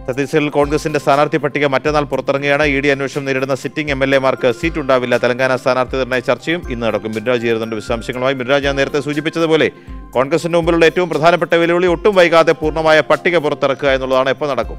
ഛത്തീസ്ഗഡിൽ കോൺഗ്രസിന്റെ സ്ഥാനാർത്ഥി പട്ടിക മറ്റന്നാൾ പുറത്തിറങ്ങുകയാണ് ഇ ഡി അന്വേഷണം നേരിടുന്ന സിറ്റിംഗ് എം എൽ എമാർക്ക് സീറ്റ് ഉണ്ടാവില്ല തെലങ്കാന സ്ഥാനാർത്ഥി നിർണയ ചർച്ചയും ഇന്ന് നടക്കും മിൻരാജ് ചേരുന്നുണ്ട് വിശദാംശങ്ങളുമായി മിൻരാജ് ഞാൻ നേരത്തെ സൂചിപ്പിച്ചതുപോലെ കോൺഗ്രസിന്റെ മുമ്പിലുള്ള ഏറ്റവും പ്രധാനപ്പെട്ട വെല്ലുവിളി ഒട്ടും വൈകാതെ പൂർണ്ണമായ പട്ടിക പുറത്തിറക്കുക എന്നുള്ളതാണ് എപ്പോൾ നടക്കും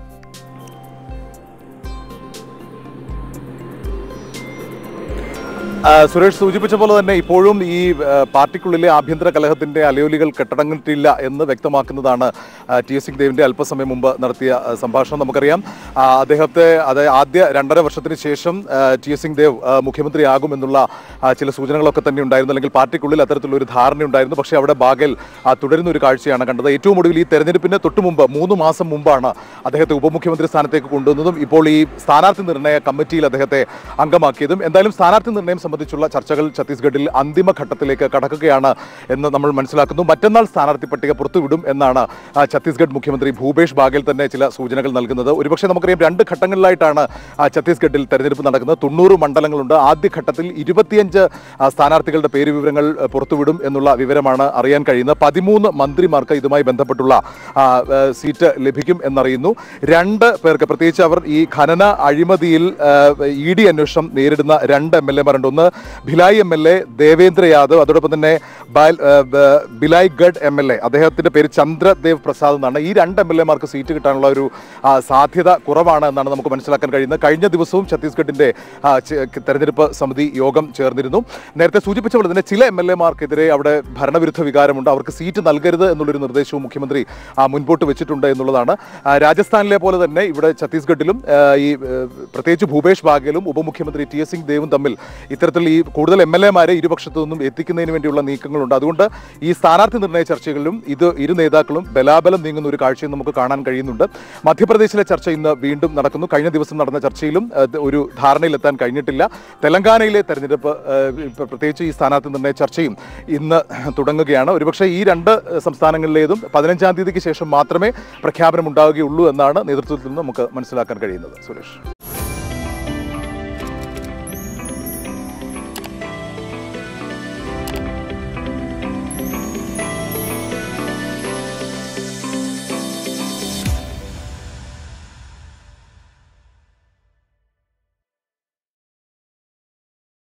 ആ, സുരേഷ് സൂചിപ്പിച്ച പോലെ തന്നെ ഇപ്പോഴും ഈ ആ, പാർട്ടിക്കുള്ളിലെ ആഭ്യന്തര കലഹത്തിന്റെ അലയൊലികൾ കെട്ടടങ്ങിയിട്ടില്ല എന്ന് വ്യക്തമാക്കുന്നതാണ് ആ, ടി എസ് സിംഗ്ദേവിന്റെ അല്പസമയം മുമ്പ് നടത്തിയ ആ, സംഭാഷണം നമുക്കറിയാം ആ, അദ്ദേഹത്തെ അത് ആദ്യ രണ്ടര വർഷത്തിന് ശേഷം ആ, ടി എസ് സിംഗ്ദേവ് ആ, മുഖ്യമന്ത്രിയാകുമെന്നുള്ള ആ, ചില സൂചനകളൊക്കെ തന്നെ ഉണ്ടായിരുന്നു അല്ലെങ്കിൽ പാർട്ടിക്കുള്ളിൽ അത്തരത്തിലുള്ള ഒരു ധാരണയുണ്ടായിരുന്നു പക്ഷേ അവിടെ ബാഗൽ ആ, തുടരുന്ന ഒരു കാഴ്ചയാണ് കണ്ടത് ഏറ്റവും ഒടുവിൽ ഈ തെരഞ്ഞെടുപ്പിന് തൊട്ടു മുമ്പ് മൂന്ന് മാസം മുമ്പാണ് അദ്ദേഹത്തെ ഉപമുഖ്യമന്ത്രി സ്ഥാനത്തേക്ക് കൊണ്ടുവന്നതും ഇപ്പോൾ ഈ സ്ഥാനാർത്ഥി നിർണയ കമ്മിറ്റിയിൽ അദ്ദേഹത്തെ അംഗമാക്കിയതും എന്തായാലും സ്ഥാനാർത്ഥി നിർണയം സംബന്ധിച്ചുള്ള ചർച്ചകൾ ഛത്തീസ്ഗഡിൽ അന്തിമ ഘട്ടത്തിലേക്ക് കടക്കുകയാണ് എന്ന് നമ്മൾ മനസ്സിലാക്കുന്നു മറ്റന്നാൾ സ്ഥാനാർത്ഥി പട്ടിക പുറത്തുവിടും എന്നാണ് ആ, ഛത്തീസ്ഗഡ് മുഖ്യമന്ത്രി ഭൂപേഷ് ബാഗേൽ തന്നെ ചില സൂചനകൾ നൽകുന്നത് ഒരുപക്ഷെ നമുക്കറിയാം രണ്ട് ഘട്ടങ്ങളിലായിട്ടാണ് ആ, ഛത്തീസ്ഗഡിൽ തെരഞ്ഞെടുപ്പ് നടക്കുന്നത് തൊണ്ണൂറ് മണ്ഡലങ്ങളുണ്ട് ആദ്യ ഘട്ടത്തിൽ ഇരുപത്തിയഞ്ച് ആ, സ്ഥാനാർത്ഥികളുടെ പേര് വിവരങ്ങൾ ആ, പുറത്തുവിടും എന്നുള്ള വിവരമാണ് അറിയാൻ കഴിയുന്നത് പതിമൂന്ന് മന്ത്രിമാർക്ക് ഇതുമായി ബന്ധപ്പെട്ടുള്ള ആ, ആ, സീറ്റ് ലഭിക്കും എന്നറിയുന്നു രണ്ട് പേർക്ക് പ്രത്യേകിച്ച് അവർ ഈ ഖനന അഴിമതിയിൽ ഇ ഡി അന്വേഷണം നേരിടുന്ന രണ്ട് എം എൽ എമാരുണ്ട് ഒന്ന് Bhilai M L A Devendra Yadav അതോടൊപ്പം തന്നെ ബാൽ- ആ, ബ- ബിലായ് ഗഡ് എം എൽ എ അദ്ദേഹത്തിന്റെ പേര് ചന്ദ്രദേവ് പ്രസാദ് എന്നാണ് ഈ രണ്ട് എം എൽ എമാർക്ക് സീറ്റ് കിട്ടാനുള്ള ഒരു ആ, സാധ്യത കുറവാണ് എന്നാണ് നമുക്ക് മനസ്സിലാക്കാൻ കഴിയുന്നത് കഴിഞ്ഞ ദിവസവും ഛത്തീസ്ഗഡിന്റെ ആ, ചെ- തെരഞ്ഞെടുപ്പ് സമിതി യോഗം ചേർന്നിരുന്നു നേരത്തെ സൂചിപ്പിച്ച പോലെ തന്നെ ചില എം എൽ എമാർക്കെതിരെ അവിടെ ഭരണവിരുദ്ധ വികാരമുണ്ട് അവർക്ക് സീറ്റ് നൽകരുത് എന്നുള്ളൊരു നിർദ്ദേശവും മുഖ്യമന്ത്രി ആ, മുൻപോട്ട് വെച്ചിട്ടുണ്ട് എന്നുള്ളതാണ് ആ, രാജസ്ഥാനിലെ പോലെ തന്നെ ഇവിടെ ഛത്തീസ്ഗഡിലും ആ, ഈ ആ, പ്രത്യേകിച്ച് ഭൂപേഷ് ബാഗേലും ഉപമുഖ്യമന്ത്രി ടി എസ് സിംഗ് ദേവും തമ്മിൽ ഇത്തരത്തിൽ ഈ കൂടുതൽ എം എൽ എമാരെ ഇരുപക്ഷത്തു നിന്നും എത്തിക്കുന്നതിന് വേണ്ടിയുള്ള നീക്കങ്ങളുണ്ട് അതുകൊണ്ട് ഈ സ്ഥാനാർത്ഥി നിർണയ ചർച്ചകളിലും ഇത് ഇരു നേതാക്കളും ബലാബലം നീങ്ങുന്ന ഒരു കാഴ്ചയും നമുക്ക് കാണാൻ കഴിയുന്നുണ്ട് മധ്യപ്രദേശിലെ ചർച്ച ഇന്ന് വീണ്ടും നടക്കുന്നു കഴിഞ്ഞ ദിവസം നടന്ന ചർച്ചയിലും ആ, ഒരു ധാരണയിലെത്താൻ കഴിഞ്ഞിട്ടില്ല തെലങ്കാനയിലെ തെരഞ്ഞെടുപ്പ് ആ, ഇപ്പ- പ്രത്യേകിച്ച് ഈ സ്ഥാനാർത്ഥി നിർണയ ചർച്ചയും ഇന്ന് തുടങ്ങുകയാണ് ഒരുപക്ഷെ ഈ രണ്ട് സംസ്ഥാനങ്ങളിലേതും പതിനഞ്ചാം തീയതിക്ക് ശേഷം മാത്രമേ പ്രഖ്യാപനം ഉണ്ടാവുകയുള്ളൂ എന്നാണ് നേതൃത്വത്തിൽ നിന്ന് നമുക്ക് മനസ്സിലാക്കാൻ കഴിയുന്നത് സുരേഷ്